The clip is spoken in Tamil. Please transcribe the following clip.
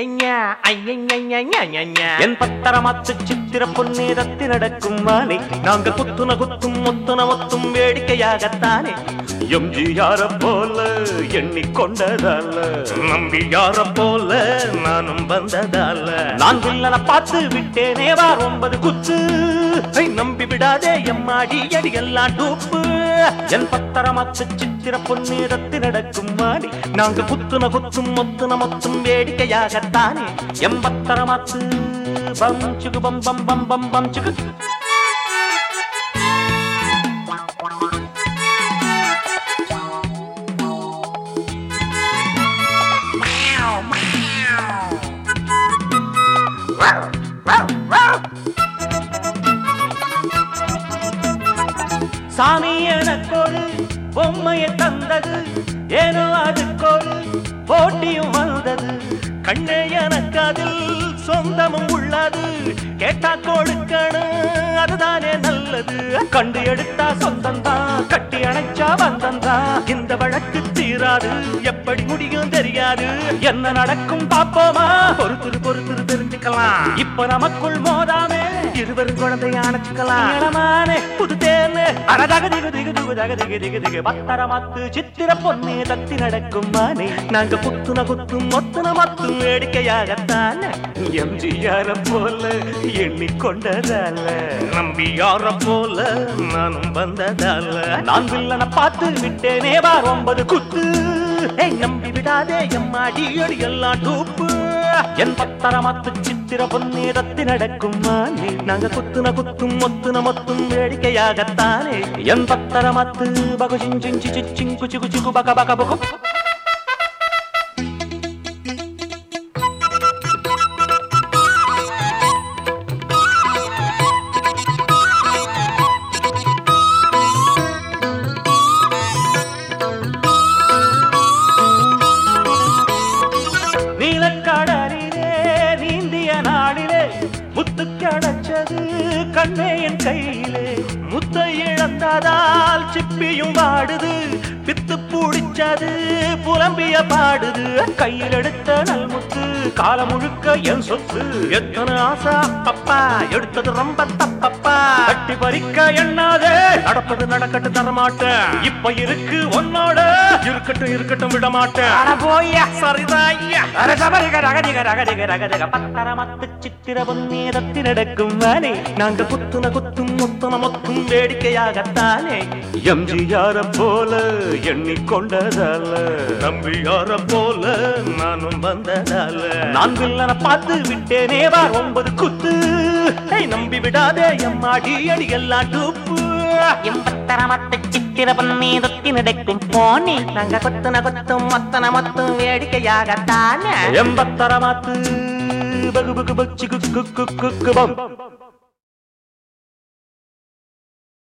ஐயையா, ஐயையையையையையா. என் பத்தரமாத்து சித்திர பொன்னேதத்தி நடக்கும் வானை நாங்க குத்துன குத்தும் முத்துன முத்தும் வேடிக்கையாகத்தானே எம்ஜியார போல எண்ணிக்கொண்டதால நம்பி யார போல நானும் வந்ததால நான் வில்லன பார்த்து விட்டேனே வார் ஒன்பது குத்து ஐ, நம்பி விடாதே எம்மாடி அடி எல்லாம் டூப்பு என் பத்தரமாத்து சித்திர பொன்னேதத்தி நடக்கும் வானை நாங்க குத்துன குத்தும் முத்துன முத்தும் வேடிக்கையாகத்தானே என் பத்தரமாத்து பம் சுகு பம் பம் பம் பம் பம் சுகு சாமி எனக்கொரு பொம்மையை தந்தது ஏனோ அதுக்கொரு போட்டியும் வந்தது கண்ணே எனக்கு அதில் சொந்தமும் உள்ளது கேட்டா கொடுக்கணும் அதுதானே நல்லது கண்டு எடுத்தா சொந்தந்தான் கட்டி அணைச்சா வந்தந்தான் இந்த வழக்கு தீராது எப்படி முடியும் தெரியாது என்ன நடக்கும் பாப்போமா பொறுத்துரு பொறுத்துரு தெரிஞ்சுக்கலாம் இப்ப நமக்குள் மோதாமே இருவரும் குழந்தைய அணைச்சுக்கலாம் இளமானே புது தேனு அடதக திகு திகு திகு தக திகு திகு திகு பத்தரமாத்து சித்திர பொன்னே தத்தி நடக்கும் மானே நாங்க குத்துன குத்தும் மொத்துன மத்தும் வேடிக்கையாகத்தானே எம்ஜிஆர போல எண்ணிக்கொண்டதால நம்பி யார போல நானும் வந்ததால நான் வில்லனை பார்த்து விட்டேனே வார் ஒன்பது குத்து ஏய் நம்பி விடாதே எம்மாடி அடி எல்லாம் டூப்பு என் பத்தரமாத்து சித்திர பொன்னே தத்தி நடக்கும் மானே நாங்க குத்துன குத்தும் மொத்துன மொத்தும் வேடிக்கையாகத்தானே என் பத்தரமாத்து பகு சிஞ்சிஞ்சி சிச்சிங் குச்சு குச்சு பக பக பகு நீலக்கடலிலே நீந்திய நாடிலே முத்து கிடைச்சது கண்ணே என் கையிலே முத்தை இழந்ததால் சிப்பியும் வாடுது பித்து பூடிச்சது புலம்பிய பாடுது கையில் எடுத்த நல்முத்து காலம் முழுக்க என் சொத்து எத்தனை ஆசை அப்பப்பா எடுத்தது ரொம்ப தப்பப்பா கட்டி பறிக்க எண்ணாதே நடப்பது நடக்கட்டு தரமாட்டேன் இப்ப இருக்கு உன்னோட இருக்கட்டும் இருக்கட்டும் விட மாட்டேன் அட போய்யா சரிதான் ஐயா அட சபரிக ரகதிக ரகதிக ரகதிக பத்தரமத்து சித்திர பொன்னேதத்தி நடக்கும் வானே நாங்க குத்துன குத்தும் முத்துன மொத்தும் வேடிக்கையாகத்தானே எம்ஜிஆர போல எண்ணிக்கொண்டதால நம்பி யார போல நானும் வந்ததால நான் வில்லனை பார்த்து விட்டேனே வார் ஒன்பது குத்து ஏய், நம்பி விடாதே எம்மாடி அடி எல்லாம் டூப்பு எம்பத்தரமத்து சித்திர பொன்னேதத்தி நடக்கும் போனே நாங்க குத்துன குத்தும் மொத்தன மொத்தும் வேடிக்கையாகத்தானே எம்பத்தரமாத்து பகு பகு பச்சு குக்கு குக்கு பம்